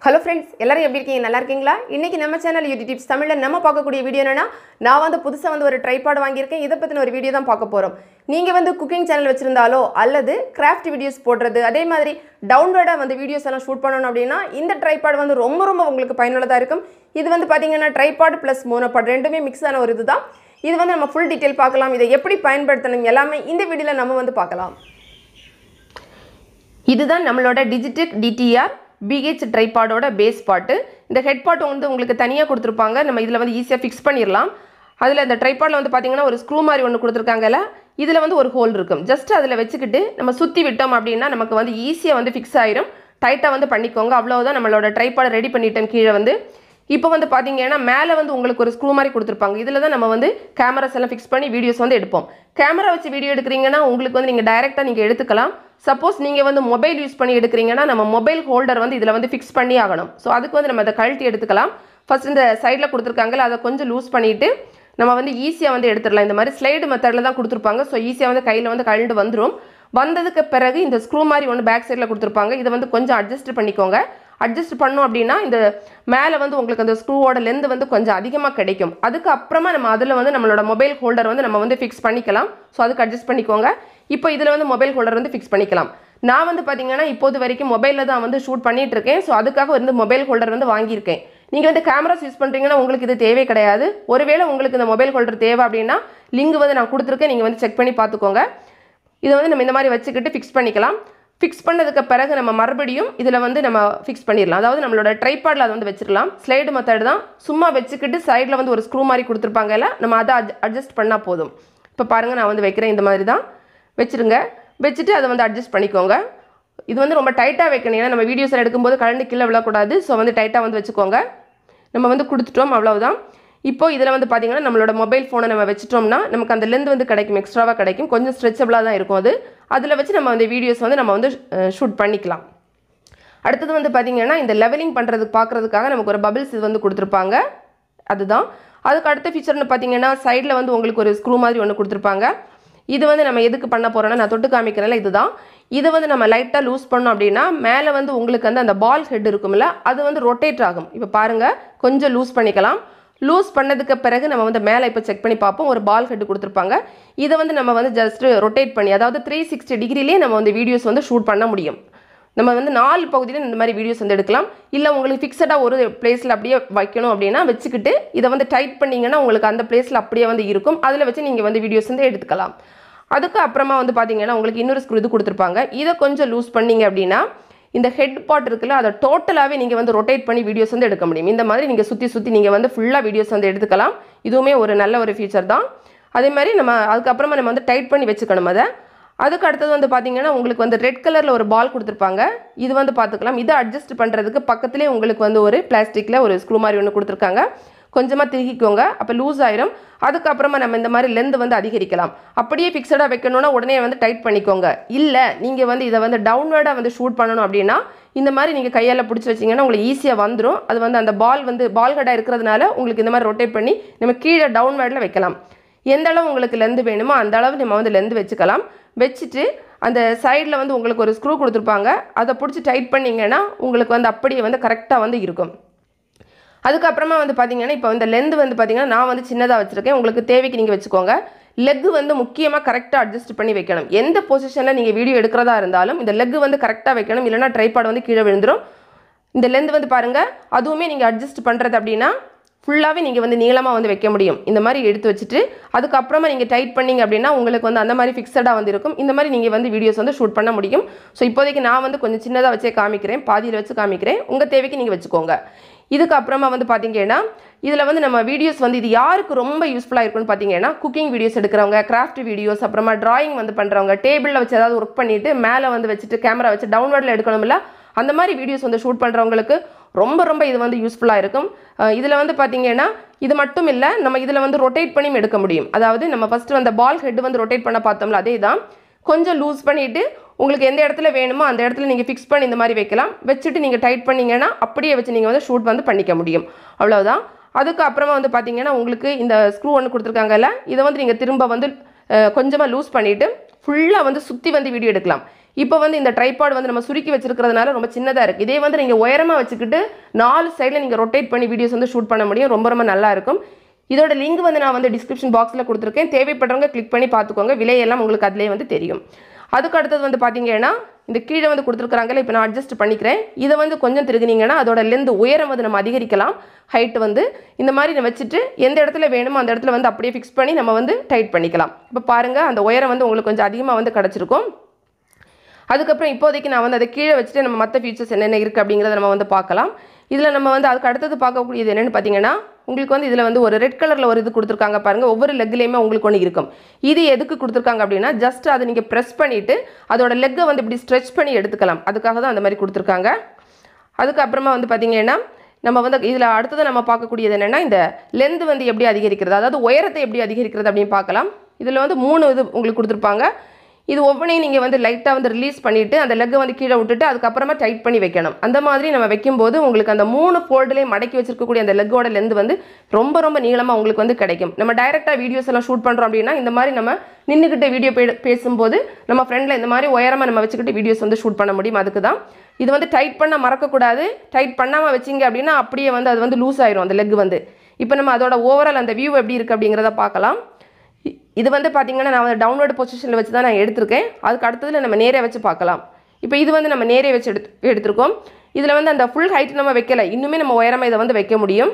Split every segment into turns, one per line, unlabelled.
hello friends எல்லாரும் எப்படி இருக்கீங்க நல்லா இருக்கீங்களா இன்னைக்கு நம்ம சேனல் யூடி டிப்ஸ் தமிழில் நம்ம பார்க்கக்கூடிய வீடியோ என்னன்னா நான் வந்து புதுசாக வந்து ஒரு ட்ரைபாட் வாங்கியிருக்கேன் இதை பற்றின ஒரு வீடியோ தான் பார்க்க போகிறோம் நீங்கள் வந்து குக்கிங் சேனல் வச்சிருந்தாலோ அல்லது கிராஃப்ட் வீடியோஸ் போடுறது அதே மாதிரி டவுன்லோடாக வந்து வீடியோஸ் எல்லாம் ஷூட் பண்ணணும் அப்படின்னா இந்த ட்ரைபாட் வந்து ரொம்ப ரொம்ப உங்களுக்கு பயனுள்ளதாக இருக்கும் இது வந்து பார்த்தீங்கன்னா ட்ரைபாட் ப்ளஸ் மோனோபாட் ரெண்டுமே மிக்ஸ் ஆன ஒரு இதுதான் இது வந்து நம்ம ஃபுல் டீட்டெயில் பார்க்கலாம் இதை எப்படி பயன்படுத்தணும் எல்லாமே இந்த வீடியோவில் நம்ம வந்து பார்க்கலாம் இதுதான் நம்மளோட டிஜிடெக் டிடிஆர் பிஹெச் ட்ரைபாடோட பேஸ் பாட்டு இந்த ஹெட் பாட் வந்து உங்களுக்கு தனியாக கொடுத்துருப்பாங்க நம்ம இதில் வந்து ஈஸியாக ஃபிக்ஸ் பண்ணிடலாம் அதில் இந்த ட்ரைபாடில் வந்து பார்த்தீங்கன்னா ஒரு ஸ்க்ரூ மாதிரி ஒன்று கொடுத்துருக்காங்கல்ல இதில் வந்து ஒரு ஹோல் இருக்கும் ஜஸ்ட் அதில் வச்சுக்கிட்டு நம்ம சுற்றி விட்டோம் அப்படின்னா நமக்கு வந்து ஈஸியாக வந்து ஃபிக்ஸ் ஆயிரும் டைட்டாக வந்து பண்ணிக்கோங்க அவ்வளோதான் நம்மளோட ட்ரைபாடை ரெடி பண்ணிட்டோம் கீழே வந்து இப்போ வந்து பார்த்தீங்கன்னா மேலே வந்து உங்களுக்கு ஒரு ஸ்க்ரூ மாதிரி கொடுத்துருப்பாங்க இதில் தான் நம்ம வந்து கேமராஸ் எல்லாம் ஃபிக்ஸ் பண்ணி வீடியோஸ் வந்து எடுப்போம் கேமரா வச்சு வீடியோ எடுக்கிறீங்கன்னா உங்களுக்கு வந்து நீங்கள் டைரெக்டாக நீங்கள் எடுத்துக்கலாம் சப்போஸ் நீங்கள் வந்து மொபைல் யூஸ் பண்ணி எடுக்கிறீங்கன்னா நம்ம மொபைல் ஹோல்டர் வந்து இதில் வந்து ஃபிக்ஸ் பண்ணி ஆகணும் ஸோ அதுக்கு வந்து நம்ம அதை கழட்டி எடுத்துக்கலாம் ஃபர்ஸ்ட் இந்த சைடில் கொடுத்துருக்காங்கல்ல அதை கொஞ்சம் லூஸ் பண்ணிவிட்டு நம்ம வந்து ஈஸியாக வந்து எடுத்துடலாம் இந்த மாதிரி ஸ்லைடு மெத்தடில் தான் கொடுத்துருப்பாங்க ஸோ ஈஸியாக வந்து கையில் வந்து கழண்டு வந்துடும் வந்ததுக்கு பிறகு இந்த ஸ்க்ரூ மாதிரி ஒன்று பேக் சைடில் கொடுத்துருப்பாங்க இதை வந்து கொஞ்சம் அட்ஜஸ்ட் பண்ணிக்கோங்க அட்ஜஸ்ட் பண்ணோம் அப்படின்னா இந்த மேலே வந்து உங்களுக்கு அந்த ஸ்க்ரூவோட லென்த் வந்து கொஞ்சம் அதிகமாக கிடைக்கும் அதுக்கு அப்புறமா நம்ம அதில் வந்து நம்மளோட மொபைல் ஹோல்டர் வந்து நம்ம வந்து ஃபிக்ஸ் பண்ணிக்கலாம் ஸோ அதுக்கு அட்ஜஸ்ட் பண்ணிக்கோங்க இப்போ இதில் வந்து மொபைல் ஹோல்டர் வந்து ஃபிக்ஸ் பண்ணிக்கலாம் நான் வந்து பார்த்தீங்கன்னா இப்போது வரைக்கும் மொபைலில் தான் வந்து ஷூட் பண்ணிட்டு இருக்கேன் ஸோ அதுக்காக வந்து மொபைல் ஹோல்டர் வந்து வாங்கியிருக்கேன் நீங்கள் வந்து கேமராஸ் யூஸ் பண்ணுறீங்கன்னா உங்களுக்கு இது தேவை கிடையாது ஒருவேளை உங்களுக்கு இந்த மொபைல் ஹோல்டர் தேவை அப்படின்னா லிங்க் வந்து நான் கொடுத்துருக்கேன் நீங்கள் வந்து செக் பண்ணி பார்த்துக்கோங்க இதை வந்து நம்ம இந்த மாதிரி வச்சுக்கிட்டு ஃபிக்ஸ் பண்ணிக்கலாம் ஃபிக்ஸ் பண்ணதுக்கு பிறகு நம்ம மறுபடியும் இதில் வந்து நம்ம ஃபிக்ஸ் பண்ணிடலாம் அதாவது நம்மளோட ட்ரைபாடில் அதை வந்து வச்சிடலாம் ஸ்லைடு மெத்தட் தான் சும்மா வச்சுக்கிட்டு சைடில் வந்து ஒரு ஸ்க்ரூ மாதிரி கொடுத்துருப்பாங்கல்ல நம்ம அதை அட்ஜஸ்ட் பண்ணால் போதும் இப்போ பாருங்கள் நான் வந்து வைக்கிறேன் இந்த மாதிரி தான் வச்சுருங்க வச்சுட்டு அதை வந்து அட்ஜஸ்ட் பண்ணிக்கோங்க இது வந்து ரொம்ப டைட்டாக வைக்கணும் ஏன்னா நம்ம வீடியோஸ் எடுக்கும்போது கலந்து கீழே விழக்கூடாது ஸோ வந்து டைட்டாக வந்து வச்சுக்கோங்க நம்ம வந்து கொடுத்துட்டோம் அவ்வளவுதான் இப்போ இதில் வந்து பார்த்தீங்கன்னா நம்மளோட மொபைல் ஃபோனை நம்ம வச்சிட்டோம்னா நமக்கு அந்த லென்த் வந்து கிடைக்கும் எக்ஸ்ட்ராவாக கிடைக்கும் கொஞ்சம் ஸ்ட்ரெச்சபிளாக தான் இருக்கும் அது அதில் வச்சு நம்ம அந்த வீடியோஸ் வந்து நம்ம வந்து ஷூட் பண்ணிக்கலாம் அடுத்தது வந்து பார்த்தீங்கன்னா இந்த லெவலிங் பண்ணுறதுக்கு பார்க்குறதுக்காக நமக்கு ஒரு பபிள்ஸ் இது வந்து கொடுத்துருப்பாங்க அதுதான் அதுக்கு அடுத்த ஃபீச்சர்னு பார்த்தீங்கன்னா சைடில் வந்து உங்களுக்கு ஒரு ஸ்க்ரூ மாதிரி ஒன்று கொடுத்துருப்பாங்க இது வந்து நம்ம எதுக்கு பண்ண போகிறோன்னா நான் தொட்டு காமிக்கிறேன்ல இதுதான் இதை வந்து நம்ம லைட்டாக லூஸ் பண்ணோம் அப்படின்னா மேலே வந்து உங்களுக்கு வந்து அந்த பால் ஹெட் இருக்கும்ல அது வந்து ரொட்டேட் ஆகும் இப்போ பாருங்கள் கொஞ்சம் லூஸ் பண்ணிக்கலாம் லூஸ் பண்ணதுக்கு பிறகு நம்ம வந்து மேலே இப்போ செக் பண்ணி பார்ப்போம் ஒரு பால் ஹெட் கொடுத்துருப்பாங்க இதை வந்து நம்ம வந்து ஜஸ்ட் ரொட்டேட் பண்ணி அதாவது த்ரீ சிக்ஸ்டி டிகிரிலே நம்ம வந்து வீடியோஸ் வந்து ஷூட் பண்ண முடியும் நம்ம வந்து நாலு பகுதியில் இந்த மாதிரி வீடியோஸ் வந்து எடுக்கலாம் இல்லை உங்களுக்கு ஃபிக்ஸடாக ஒரு பிளேஸில் அப்படியே வைக்கணும் அப்படின்னா வச்சுக்கிட்டு இதை வந்து டைட் பண்ணிங்கன்னா உங்களுக்கு அந்த பிளேஸில் அப்படியே வந்து இருக்கும் அதில் வச்சு நீங்கள் வந்து வீடியோஸ் வந்து எடுத்துக்கலாம் அதுக்கு அப்புறமா வந்து பார்த்தீங்கன்னா உங்களுக்கு இன்னொரு ஸ்க்ரூ இது கொடுத்துருப்பாங்க இதை கொஞ்சம் லூஸ் பண்ணீங்க அப்படின்னா இந்த ஹெட் பாட் இருக்குல்ல அதை டோட்டலாகவே நீங்கள் வந்து ரொட்டேட் பண்ணி வீடியோஸ் வந்து எடுக்க முடியும் இந்த மாதிரி நீங்கள் சுற்றி சுற்றி நீங்கள் வந்து ஃபுல்லாக வீடியோஸ் வந்து எடுத்துக்கலாம் இதுவுமே ஒரு நல்ல ஒரு ஃபீச்சர் தான் அதே மாதிரி நம்ம அதுக்கப்புறமா நம்ம வந்து டைட் பண்ணி வச்சுக்கணும் அதை அதுக்கு அடுத்தது வந்து பார்த்தீங்கன்னா உங்களுக்கு வந்து ரெட் கலரில் ஒரு பால் கொடுத்துருப்பாங்க இது வந்து பார்த்துக்கலாம் இதை அட்ஜஸ்ட் பண்ணுறதுக்கு பக்கத்துலேயே உங்களுக்கு வந்து ஒரு பிளாஸ்டிக்கில் ஒரு ஸ்க்ரூ மாதிரி ஒன்று கொடுத்துருக்காங்க கொஞ்சமாக திருகிக்கோங்க அப்போ லூஸ் ஆயிரும் அதுக்கப்புறமா நம்ம இந்த மாதிரி லென்த் வந்து அதிகரிக்கலாம் அப்படியே ஃபிக்ஸடாக வைக்கணும்னா உடனே வந்து டைட் பண்ணிக்கோங்க இல்லை நீங்கள் வந்து இதை வந்து டவுன்வர்டாக வந்து ஷூட் பண்ணணும் அப்படின்னா இந்த மாதிரி நீங்கள் கையால் பிடிச்சி வச்சிங்கன்னா உங்களுக்கு ஈஸியாக வந்துடும் அது வந்து அந்த பால் வந்து பால் ஹெட்டாக இருக்கிறதுனால உங்களுக்கு இந்த மாதிரி ரொட்டேட் பண்ணி நம்ம கீழே டவுன்வேர்டில் வைக்கலாம் எந்த அளவு உங்களுக்கு லெந்து வேணுமோ அந்த அளவு நம்ம வந்து லெந்து வச்சுக்கலாம் வச்சுட்டு அந்த சைடில் வந்து உங்களுக்கு ஒரு ஸ்க்ரூ கொடுத்துருப்பாங்க அதை பிடிச்சி டைட் பண்ணிங்கன்னா உங்களுக்கு வந்து அப்படியே வந்து கரெக்டாக வந்து இருக்கும் அதுக்கப்புறமா வந்து பார்த்தீங்கன்னா இப்போ இந்த லென்த் வந்து பார்த்தீங்கன்னா நான் வந்து சின்னதாக வச்சுருக்கேன் உங்களுக்கு தேவைக்கு நீங்கள் வச்சுக்கோங்க லெக் வந்து முக்கியமாக கரெக்டாக அட்ஜஸ்ட் பண்ணி வைக்கணும் எந்த பொசிஷனில் நீங்கள் வீடியோ எடுக்கிறதா இருந்தாலும் இந்த லெக் வந்து கரெக்டாக வைக்கணும் இல்லைனா ட்ரைபாட் வந்து கீழே விழுந்துடும் இந்த லென்த் வந்து பாருங்கள் அதுவுமே நீங்கள் அட்ஜஸ்ட் பண்ணுறது அப்படின்னா ஃபுல்லாகவே நீங்கள் வந்து நீளமாக வந்து வைக்க முடியும் இந்த மாதிரி எடுத்து வச்சுட்டு அதுக்கப்புறமா நீங்கள் டைட் பண்ணிங்க அப்படின்னா உங்களுக்கு வந்து அந்த மாதிரி ஃபிக்ஸடாக வந்து இருக்கும் இந்த மாதிரி நீங்கள் வந்து வீடியோஸ் வந்து ஷூட் பண்ண முடியும் ஸோ இப்போதைக்கு நான் வந்து கொஞ்சம் சின்னதாக வச்சே காமிக்கிறேன் பாதியில் வச்சு காமிக்கிறேன் உங்கள் தேவைக்கு நீங்கள் வச்சுக்கோங்க இதுக்கு அப்புறமா வந்து பார்த்தீங்கன்னா இதில் வந்து நம்ம வீடியோஸ் வந்து இது யாருக்கு ரொம்ப யூஸ்ஃபுல்லாக இருக்கும்னு பார்த்தீங்கன்னா குக்கிங் வீடியோஸ் எடுக்கிறவங்க கிராஃப்ட் வீடியோஸ் அப்புறமா டிராயிங் வந்து பண்ணுறவங்க டேபிளில் வச்சு ஏதாவது ஒர்க் பண்ணிவிட்டு மேலே வந்து வச்சுட்டு கேமரா வச்சு டவுன்வர்டில் எடுக்கணும்ல அந்த மாதிரி வீடியோஸ் வந்து ஷூட் பண்ணுறவங்களுக்கு ரொம்ப ரொம்ப இது வந்து யூஸ்ஃபுல்லாக இருக்கும் இதில் வந்து பார்த்தீங்கன்னா இது மட்டும் இல்லை நம்ம இதில் வந்து ரொட்டேட் பண்ணியும் எடுக்க முடியும் அதாவது நம்ம ஃபஸ்ட்டு அந்த பால் ஹெட் வந்து ரொட்டேட் பண்ண பார்த்தோம்ல அதே தான் கொஞ்சம் லூஸ் பண்ணிவிட்டு உங்களுக்கு எந்த இடத்துல வேணுமோ அந்த இடத்துல நீங்கள் ஃபிக்ஸ் பண்ணி இந்த மாதிரி வைக்கலாம் வச்சுட்டு நீங்கள் டைட் பண்ணிங்கன்னா அப்படியே வச்சு நீங்கள் வந்து ஷூட் வந்து பண்ணிக்க முடியும் அவ்வளோதான் அதுக்கு அப்புறமா வந்து பார்த்தீங்கன்னா உங்களுக்கு இந்த ஸ்க்ரூ ஒன்று கொடுத்துருக்காங்கல்ல இதை வந்து நீங்கள் திரும்ப வந்து கொஞ்சமாக லூஸ் பண்ணிவிட்டு ஃபுல்லாக வந்து சுற்றி வந்து வீடியோ எடுக்கலாம் இப்போ வந்து இந்த ட்ரைபாட் வந்து நம்ம சுருக்கி வச்சிருக்கிறதுனால ரொம்ப சின்னதாக இருக்குது இதே வந்து நீங்கள் உயரமாக வச்சுக்கிட்டு நாலு சைடில் நீங்கள் ரொட்டேட் பண்ணி வீடியோஸ் வந்து ஷூட் பண்ண முடியும் ரொம்ப ரொம்ப நல்லா இருக்கும் இதோட லிங்க் வந்து நான் வந்து டிஸ்கிரிப்ஷன் பாக்ஸில் கொடுத்துருக்கேன் தேவைப்படுறவங்க கிளிக் பண்ணி பார்த்துக்கோங்க விலையெல்லாம் உங்களுக்கு அதிலே வந்து தெரியும் அதுக்கு அடுத்தது வந்து பார்த்தீங்கன்னா இந்த கீழே வந்து கொடுத்துருக்காங்கல்ல இப்போ நான் அட்ஜஸ்ட் பண்ணிக்கிறேன் இதை வந்து கொஞ்சம் திருகுனீங்கன்னா அதோட லென்த் உயரம் வந்து நம்ம அதிகரிக்கலாம் ஹைட் வந்து இந்த மாதிரி நம்ம வச்சுட்டு எந்த இடத்துல வேணுமோ அந்த இடத்துல வந்து அப்படியே ஃபிக்ஸ் பண்ணி நம்ம வந்து டைட் பண்ணிக்கலாம் இப்போ பாருங்கள் அந்த உயரம் வந்து உங்களுக்கு கொஞ்சம் அதிகமாக வந்து கிடச்சிருக்கும் அதுக்கப்புறம் இப்போதைக்கு நான் வந்து அதை கீழே வச்சுட்டு நம்ம மற்ற ஃபீச்சர்ஸ் என்னென்ன இருக்குது அப்படிங்கிறத நம்ம வந்து பார்க்கலாம் இதில் நம்ம வந்து அதுக்கு அடுத்தது பார்க்கக்கூடியது என்னென்னு பார்த்தீங்கன்னா உங்களுக்கு வந்து இதில் வந்து ஒரு ரெட் கலரில் ஒரு இது கொடுத்துருக்காங்க பாருங்கள் ஒவ்வொரு லெக்லேயுமே உங்களுக்கு ஒன்று இருக்கும் இது எதுக்கு கொடுத்துருக்காங்க அப்படின்னா ஜஸ்ட் அதை நீங்கள் ப்ரெஸ் பண்ணிவிட்டு அதோட லெக்கை வந்து இப்படி ஸ்ட்ரெச் பண்ணி எடுத்துக்கலாம் அதுக்காக தான் அந்த மாதிரி கொடுத்துருக்காங்க அதுக்கப்புறமா வந்து பார்த்தீங்கன்னா நம்ம வந்து இதில் அடுத்தது நம்ம பார்க்கக்கூடியது என்னென்னா இந்த லென்த் வந்து எப்படி அதிகரிக்கிறது அதாவது உயரத்தை எப்படி அதிகரிக்கிறது அப்படின்னு பார்க்கலாம் இதில் வந்து மூணு இது உங்களுக்கு கொடுத்துருப்பாங்க இது ஒவ்வொன்றையும் நீங்கள் வந்து லைட்டாக வந்து ரிலீஸ் பண்ணிவிட்டு அந்த லெக்கை வந்து கீழே விட்டுட்டு அதுக்கப்புறமா டைட் பண்ணி வைக்கணும் அந்த மாதிரி நம்ம வைக்கும்போது உங்களுக்கு அந்த மூணு ஃபோல்டுலேயும் மடக்கி வச்சிருக்கக்கூடிய அந்த லெக்கோட லென்த் வந்து ரொம்ப ரொம்ப நீளமாக உங்களுக்கு வந்து கிடைக்கும் நம்ம டைரெக்டாக வீடியோஸ் எல்லாம் ஷூட் பண்ணுறோம் அப்படின்னா இந்த மாதிரி நம்ம நின்றுக்கிட்ட வீடியோ பேசும்போது நம்ம ஃப்ரெண்டில் இந்த மாதிரி உயரமாக நம்ம வச்சுக்கிட்டு வீடியோஸ் வந்து ஷூட் பண்ண முடியும் அதுக்கு தான் இது வந்து டைட் பண்ண மறக்கக்கூடாது டைட் பண்ணாமல் வச்சிங்க அப்படின்னா அப்படியே வந்து அது வந்து லூஸ் ஆயிரும் அந்த லெக் வந்து இப்போ நம்ம அதோட ஓவரால் அந்த வியூ எப்படி இருக்குது அப்படிங்கிறத பார்க்கலாம் இ- இது வந்து பார்த்தீங்கன்னா நான் வந்து டவுன்லோட் பொசிஷனில் வச்சு தான் நான் எடுத்திருக்கேன் அதுக்கு அடுத்ததில் நம்ம நேரே வச்சு பார்க்கலாம் இப்போ இது வந்து நம்ம நேரே வச்சு எடுத்து எடுத்திருக்கோம் இதில் வந்து அந்த ஃபுல் ஹைட் நம்ம வைக்கல இன்னுமே நம்ம உயரமாக இதை வந்து வைக்க முடியும்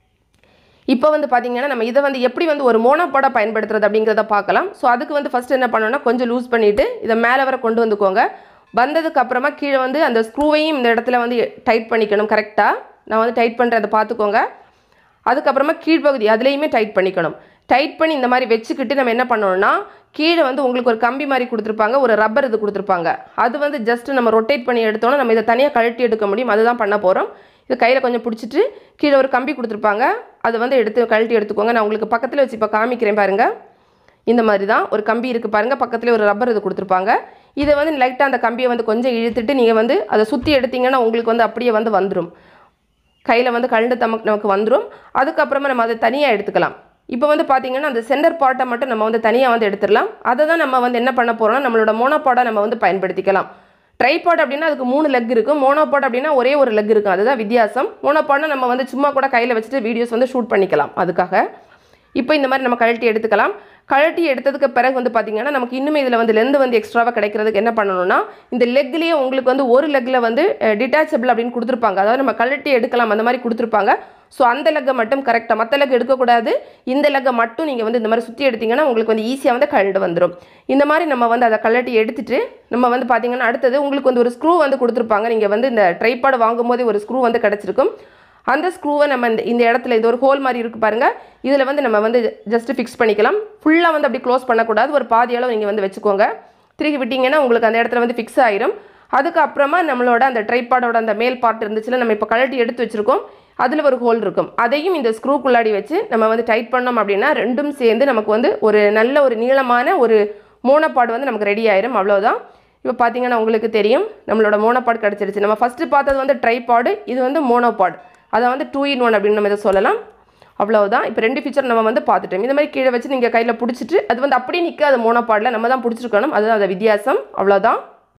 இப்போ வந்து பார்த்தீங்கன்னா நம்ம இதை வந்து எப்படி வந்து ஒரு மோனோபாடாக பயன்படுத்துறது அப்படிங்கிறத பார்க்கலாம் ஸோ அதுக்கு வந்து ஃபஸ்ட் என்ன பண்ணணும்னா கொஞ்சம் லூஸ் பண்ணிவிட்டு இதை மேலே வர கொண்டு வந்துக்கோங்க வந்ததுக்கு அப்புறமா கீழே வந்து அந்த ஸ்க்ரூவையும் இந்த இடத்துல வந்து டைட் பண்ணிக்கணும் கரெக்டாக நான் வந்து டைட் பண்ணுறதை பார்த்துக்கோங்க அதுக்கப்புறமா கீழ்ப்பகுதி அதுலேயுமே டைட் பண்ணிக்கணும் டைட் பண்ணி இந்த மாதிரி வச்சுக்கிட்டு நம்ம என்ன பண்ணணும்னா கீழே வந்து உங்களுக்கு ஒரு கம்பி மாதிரி கொடுத்துருப்பாங்க ஒரு ரப்பர் இது கொடுத்துருப்பாங்க அது வந்து ஜஸ்ட் நம்ம ரொட்டேட் பண்ணி எடுத்தோன்னா நம்ம இதை தனியாக கழட்டி எடுக்க முடியும் அதுதான் பண்ண போகிறோம் இது கையில் கொஞ்சம் பிடிச்சிட்டு கீழே ஒரு கம்பி கொடுத்துருப்பாங்க அதை வந்து எடுத்து கழட்டி எடுத்துக்கோங்க நான் உங்களுக்கு பக்கத்தில் வச்சு இப்போ காமிக்கிறேன் பாருங்கள் இந்த மாதிரி தான் ஒரு கம்பி இருக்குது பாருங்கள் பக்கத்தில் ஒரு ரப்பர் இது கொடுத்துருப்பாங்க இதை வந்து லைட்டாக அந்த கம்பியை வந்து கொஞ்சம் இழுத்துட்டு நீங்கள் வந்து அதை சுற்றி எடுத்தீங்கன்னா உங்களுக்கு வந்து அப்படியே வந்து வந்துடும் கையில் வந்து கழண்டு தமக்கு நமக்கு வந்துடும் அதுக்கப்புறமா நம்ம அதை தனியாக எடுத்துக்கலாம் இப்போ வந்து பார்த்தீங்கன்னா அந்த சென்டர் பார்ட்டை மட்டும் நம்ம வந்து தனியாக வந்து எடுத்துடலாம் அதை தான் நம்ம வந்து என்ன பண்ண போகிறோம்னா நம்மளோட மோனோபாடை நம்ம வந்து பயன்படுத்திக்கலாம் ட்ரைபாட் அப்படின்னா அதுக்கு மூணு லெக் இருக்கும் மோனோபாட் அப்படின்னா ஒரே ஒரு லெக் இருக்கும் அதுதான் வித்தியாசம் மோனோபாட்னா நம்ம வந்து சும்மா கூட கையில் வச்சுட்டு வீடியோஸ் வந்து ஷூட் பண்ணிக்கலாம் அதுக்காக இப்போ இந்த மாதிரி நம்ம கழட்டி எடுத்துக்கலாம் கழட்டி எடுத்ததுக்கு பிறகு வந்து பார்த்தீங்கன்னா நமக்கு இன்னுமே இதில் வந்து லெந்து வந்து எக்ஸ்ட்ராவாக கிடைக்கிறதுக்கு என்ன பண்ணணும்னா இந்த லெக்லேயே உங்களுக்கு வந்து ஒரு லெக்கில் வந்து டிட்டாச்சபிள் அப்படின்னு கொடுத்துருப்பாங்க அதாவது நம்ம கழட்டி எடுக்கலாம் அந்த மாதிரி கொடுத்துருப்பாங்க ஸோ அந்த லெக்கை மட்டும் கரெக்டாக மற்ற லெக் எடுக்கக்கூடாது இந்த லெக்கை மட்டும் நீங்கள் வந்து இந்த மாதிரி சுற்றி எடுத்தீங்கன்னா உங்களுக்கு வந்து ஈஸியாக வந்து கழண்டு வந்துடும் இந்த மாதிரி நம்ம வந்து அதை கழட்டி எடுத்துட்டு நம்ம வந்து பார்த்தீங்கன்னா அடுத்தது உங்களுக்கு வந்து ஒரு ஸ்க்ரூ வந்து கொடுத்துருப்பாங்க நீங்கள் வந்து இந்த ட்ரைபாடு வாங்கும்போதே ஒரு ஸ்க்ரூ வந்து கிடச்சிருக்கும் அந்த ஸ்க்ரூவை நம்ம இந்த இந்த இடத்துல இது ஒரு ஹோல் மாதிரி இருக்குது பாருங்கள் இதில் வந்து நம்ம வந்து ஜஸ்ட் ஃபிக்ஸ் பண்ணிக்கலாம் ஃபுல்லாக வந்து அப்படி க்ளோஸ் பண்ணக்கூடாது ஒரு பாதி அளவு நீங்கள் வந்து வச்சுக்கோங்க திருப்பி விட்டிங்கன்னா உங்களுக்கு அந்த இடத்துல வந்து ஃபிக்ஸ் ஆயிரும் அதுக்கப்புறமா நம்மளோட அந்த ட்ரைபாடோட அந்த மேல் பார்ட் இருந்துச்சுல நம்ம இப்போ கழட்டி எடுத்து வச்சுருக்கோம் அதில் ஒரு ஹோல் இருக்கும் அதையும் இந்த ஸ்க்ரூக்குள்ளாடி வச்சு நம்ம வந்து டைட் பண்ணோம் அப்படின்னா ரெண்டும் சேர்ந்து நமக்கு வந்து ஒரு நல்ல ஒரு நீளமான ஒரு மோனோபாட் வந்து நமக்கு ரெடி ஆயிரும் அவ்வளோதான் இப்போ பார்த்தீங்கன்னா உங்களுக்கு தெரியும் நம்மளோட மோனோபாட் கிடச்சிருச்சு நம்ம ஃபஸ்ட்டு பார்த்தது வந்து ட்ரைபாடு இது வந்து மோனோபாட் அதை வந்து டூ இன் ஒன் அப்படின்னு நம்ம இதை சொல்லலாம் அவ்வளவுதான் இப்போ ரெண்டு ஃபீச்சர் நம்ம வந்து பார்த்துட்டோம் இந்த மாதிரி கீழே வச்சு நீங்கள் கையில் பிடிச்சிட்டு அது வந்து அப்படியே நிற்காது மோனோபாடில் நம்ம தான் பிடிச்சிருக்கணும் அதுதான் அந்த வித்தியாசம் அவ்வளோதான்